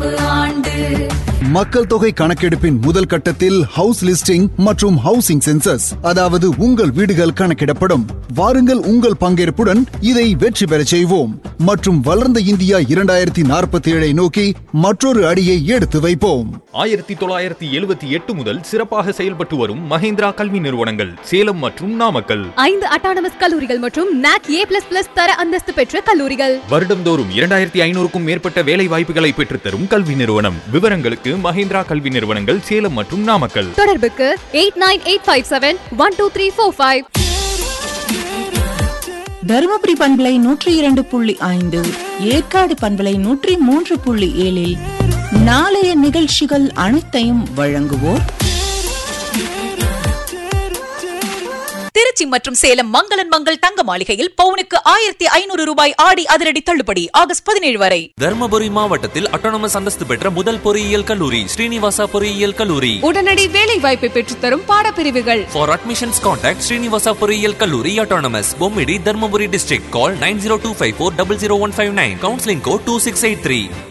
கணக்கெடுப்பு ஆண்டு மக்கள் தொகை கணக்கெடுப்பின் முதல் கட்டத்தில் ஹவுஸ் லிஸ்டிங் மற்றும் ஹவுசிங் சென்சஸ் அதாவது உங்கள் வீடுகள் கணக்கிடப்படும் வாருங்கள் உங்கள் பங்கேற்புடன் இதை வெற்றி பெறச் செய்வோம் மற்றும் வளர்ந்த இந்தியா இரண்டாயிரத்தி நாற்பத்தி ஏழை நோக்கி மற்றொரு அடியை எடுத்து வைப்போம் ஆயிரத்தி தொள்ளாயிரத்தி எழுபத்தி எட்டு முதல் சிறப்பாக செயல்பட்டு வரும் மஹேந்திரா கல்வி நிறுவனங்கள் சேலம் மற்றும் நாமக்கல் ஐந்து அட்டானமஸ் கல்லூரிகள் மற்றும் நாக் ஏ பிளஸ் பிளஸ் தர அந்தஸ்து பெற்ற கல்லூரிகள் வருடம்தோறும் இரண்டாயிரத்தி ஐநூறுக்கும் மேற்பட்ட வேலை வாய்ப்புகளை பெற்றுத்தரும் கல்வி நிறுவனம் விவரங்களுக்கு மஹேந்திரா கல்வி நிறுவனங்கள் சேலம் மற்றும் நாமக்கல் தொடர்புக்கு eight nine eight five seven one two three four five Dharmapuri பண்பலை நூற்றி இரண்டு புள்ளி ஐந்து ஏற்காடு பண்பலை நூற்றி மூன்று புள்ளி ஏழில் நாளைய நிகழ்ச்சிகள் அனைத்தையும் வழங்குவோர் திருச்சி மற்றும் சேலம் மங்களன் மங்கள் தங்க மாளிகையில் பவுனுக்கு ஆயிரத்தி ஐநூறு ரூபாய் ஆடி அதிரடி தள்ளுபடி ஆகஸ்ட் பதினேழு வரை தர்மபுரி மாவட்டத்தில் அட்டானமஸ் அந்தஸ்து பெற்ற முதல் பொறியியல் கல்லூரி ஸ்ரீனிவாசா பொறியியல் கல்லூரி உடனடி வேலை வாய்ப்பை பெற்றுத்தரும் பாடப்பிரிவுகள் For admissions contact Srinivasa பொறியியல் கல்லூரி autonomous Bommidi Dharmapuri district call 9025400159 counseling code 2683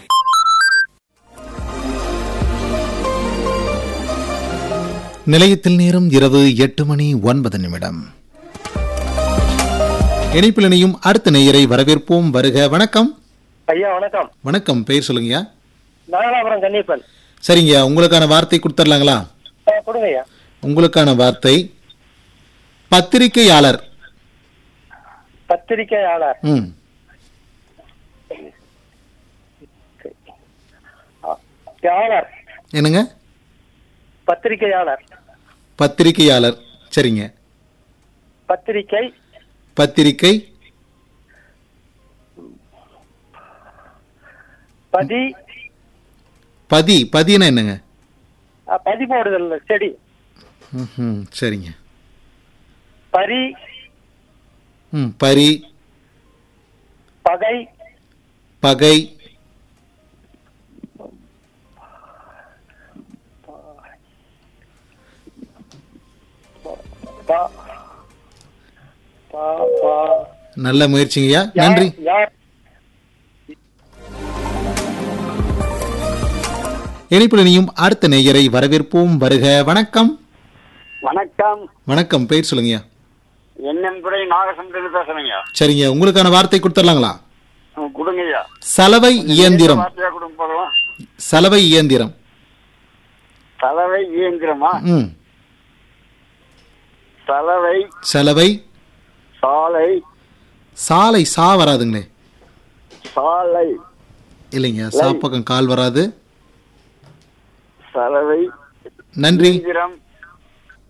நிலையத்தில் நேரம் இரவு எட்டு மணி ஒன்பது நிமிடம் இணைப்பில் இணையும் அடுத்த நேயரை வரவேற்போம் வருக வணக்கம் ஐயா வணக்கம் வணக்கம் பெயர் சொல்லுங்கய்யா நாகலாபுரம் கன்னியப்பன் சரிங்கய்யா உங்களுக்கான வார்த்தை கொடுத்துடலாங்களா ஆ, கொடுங்க ஐயா உங்களுக்கான வார்த்தை பத்திரிகையாளர் பத்திரிகையாளர் ம் யாளர் என்னங்க பத்திரிகையாளர் பத்திரிகையாளர் சரிங்க பத்திரிகை பத்திரிகை பதி பதி பதினா என்னங்க ஆ, பதி போடுதல் செடி ம் சரிங்க பரி ம் பரி பகை பகை பா- பா- பா- நல்ல முயற்சிங்கய்யா நன்றி யார் யார் இணைப்பில் இணையும் அடுத்த நேயரை வரவேற்போம் வருக வணக்கம் வணக்கம் வணக்கம் பெயர் சொல்லுங்கய்யா என்எம் துறை நாகசந்திரன் பேசுறேங்க சரிங்க உங்களுக்கான வார்த்தை கொடுத்துடலாங்களா கொடுங்கய்யா சலவை இயந்திரம் வார்த்தையா கொடுங்க போதும் சலவை இயந்திரம் சலவை இயந்திரமா ம் சலவை சலவை சாலை சாலை சா வராதுங்களே சாலை இல்லைங்க சா பக்கம் கால் வராது சலவை நன்றி இயந்திரம்